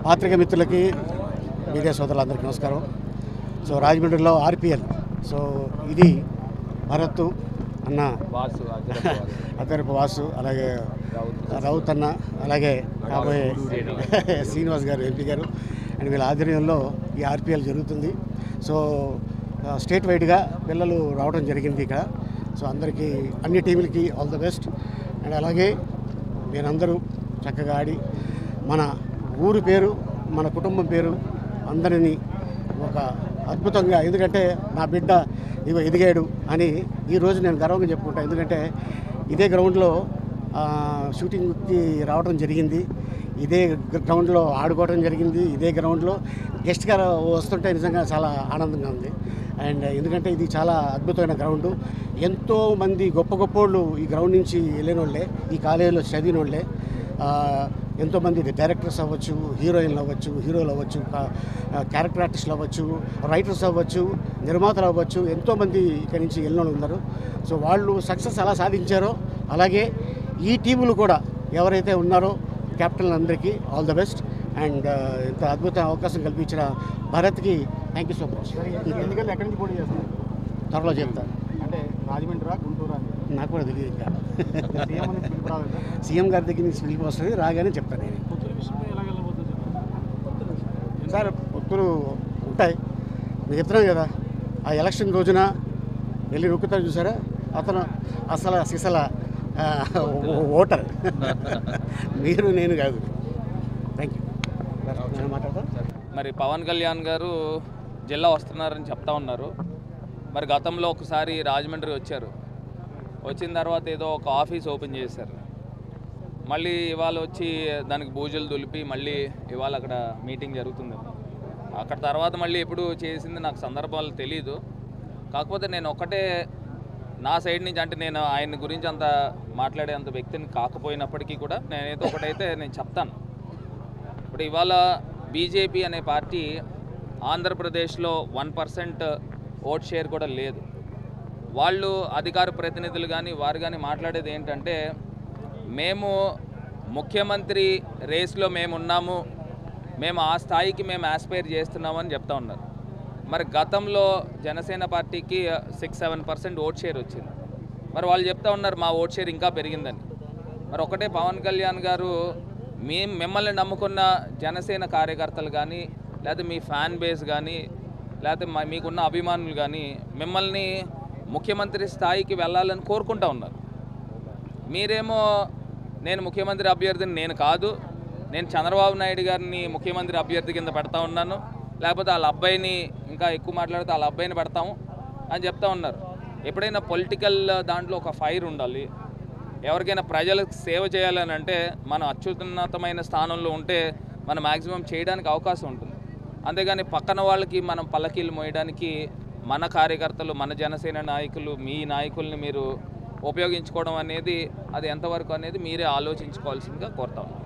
పాత్రిక మిత్రులకి మీడియా సోదరులందరికీ నమస్కారం సో రాజమండ్రిలో ఆర్పిఎల్ సో ఇది భరత్ అన్న వాసు అద్దరపు వాసు అలాగే రౌత్ అన్న అలాగే కాబోయే శ్రీనివాస్ గారు ఎంపీ గారు అండ్ వీళ్ళ ఆధ్వర్యంలో ఈ ఆర్పిఎల్ జరుగుతుంది సో ఆ, స్టేట్ వైడ్గా పిల్లలు రావడం జరిగింది ఇక్కడ సో అందరికీ అన్ని టీములకి ఆల్ ద బెస్ట్ అండ్ అలాగే మీరందరూ చక్కగా ఆడి మన ఊరు పేరు మన కుటుంబం పేరు అందరినీ ఒక అద్భుతంగా ఎందుకంటే నా బిడ్డ ఇగో ఎదిగాడు అని ఈరోజు నేను గర్వంగా చెప్పుకుంటాను ఎందుకంటే ఇదే గ్రౌండ్లో ఆ, షూటింగ్కి రావడం జరిగింది ఇదే గ్రౌండ్లో ఆడుకోవడం జరిగింది ఇదే గ్రౌండ్లో గెస్ట్గా వస్తుంటే నిజంగా చాలా ఆనందంగా ఉంది అండ్ ఎందుకంటే ఇది చాలా అద్భుతమైన గ్రౌండ్ ఎంతో మంది గొప్ప గొప్ప వాళ్ళు ఈ గ్రౌండ్ నుంచి వెళ్ళిన వాళ్ళే ఈ కాలేజీలో చదివిన వాళ్ళే ఆ, ఎంతోమంది డైరెక్టర్స్ అవ్వచ్చు హీరోయిన్లు అవ్వచ్చు హీరోలు అవ్వచ్చు కా- క్యారెక్టర్ ఆర్టిస్టులు అవ్వచ్చు రైటర్స్ అవ్వచ్చు నిర్మాతలు అవ్వచ్చు ఎంతోమంది ఇక్కడి నుంచి వెళ్ళిన వాళ్ళు ఉన్నారు సో వాళ్ళు సక్సెస్ ఎలా సాధించారో అలాగే ఈ టీములు కూడా ఎవరైతే ఉన్నారో కెప్టెన్ అందరికీ ఆల్ ద బెస్ట్ అండ్ ఇంత అద్భుత అవకాశం కల్పించిన భారత్కి థ్యాంక్ యూ సో మచ్ ఎన్నికలు ఎక్కడి నుంచి పోటీ చేస్తున్నారు త్వరలో చెప్తాను అంటే రాజమండ్రి గుంటూరు అని నాకు కూడా తెలియదు ఇంకా సీఎం నుంచి పిలుపు రాలేదు సీఎం గారి దగ్గర నుంచి పిలిపి వస్తుంది రాగానే చెప్తాను నేను సార్ పొత్తులు ఉంటాయి నేను చెప్తున్నాను కదా ఆ ఎలక్షన్ రోజున వెళ్ళి నొక్కుతారు చూసారా అతను అసలు సిసల ఆ, ఓ- ఓటర్ మీరు నేను కాదు థ్యాంక్ యూ మాట్లాడతా మరి పవన్ కళ్యాణ్ గారు జిల్లా వస్తున్నారని చెప్తా ఉన్నారు మరి గతంలో ఒకసారి రాజమండ్రి వచ్చారు వచ్చిన తర్వాత ఏదో ఒక ఆఫీస్ ఓపెన్ చేశారు మళ్ళీ ఇవాళ వచ్చి దానికి పూజలు దులిపి మళ్ళీ ఇవాళ అక్కడ మీటింగ్ జరుగుతుంది అక్కడ తర్వాత మళ్ళీ ఎప్పుడు చేసింది నాకు సందర్భాలు తెలీదు కాకపోతే నేను ఒకటే నా సైడ్ నుంచి అంటే నేను ఆయన గురించి అంత మాట్లాడే అంత వ్యక్తిని కాకపోయినప్పటికీ కూడా నేనైతే ఒకటైతే నేను చెప్తాను ఇప్పుడు ఇవాళ బీజేపీ అనే పార్టీ ఆంధ్రప్రదేశ్లో వన్ పర్సెంట్ ఓట్ షేర్ కూడా లేదు వాళ్ళు అధికార ప్రతినిధులు కానీ వారు కానీ మాట్లాడేది ఏంటంటే మేము ముఖ్యమంత్రి రేస్లో మేము ఉన్నాము మేము ఆ స్థాయికి మేము ఆస్పైర్ చేస్తున్నామని చెప్తా ఉన్నారు మరి గతంలో జనసేన పార్టీకి six seven percent vote share వచ్చింది మరి వాళ్ళు చెప్తా ఉన్నారు మా ఓట్ షేర్ ఇంకా పెరిగిందని మరి ఒకటే పవన్ కళ్యాణ్ గారు మీ మిమ్మల్ని నమ్ముకున్న జనసేన కార్యకర్తలు కానీ లేకపోతే మీ ఫ్యాన్ బేస్ కానీ లేకపోతే మా మీకున్న అభిమానులు కానీ మిమ్మల్ని ముఖ్యమంత్రి స్థాయికి వెళ్ళాలని కోరుకుంటా ఉన్నారు మీరేమో నేను ముఖ్యమంత్రి అభ్యర్థిని నేను కాదు నేను చంద్రబాబు నాయుడు గారిని ముఖ్యమంత్రి అభ్యర్థి కింద పెడతా ఉన్నాను లేకపోతే వాళ్ళ అబ్బాయిని ఇంకా ఎక్కువ మాట్లాడితే వాళ్ళ అబ్బాయిని పెడతాము అని చెప్తా ఉన్నారు ఎప్పుడైనా పొలిటికల్ దాంట్లో ఒక ఫైర్ ఉండాలి ఎవరికైనా ప్రజలకు సేవ చేయాలని అంటే మనం అత్యున్నతమైన స్థానంలో ఉంటే మనం మ్యాక్సిమం చేయడానికి అవకాశం ఉంటుంది అంతేగాని పక్కన వాళ్ళకి మనం పల్లకీలు మోయడానికి మన కార్యకర్తలు మన జనసేన నాయకులు మీ నాయకుల్ని మీరు ఉపయోగించుకోవడం అనేది అది ఎంతవరకు అనేది మీరే ఆలోచించుకోవాల్సిందిగా కోరుతాం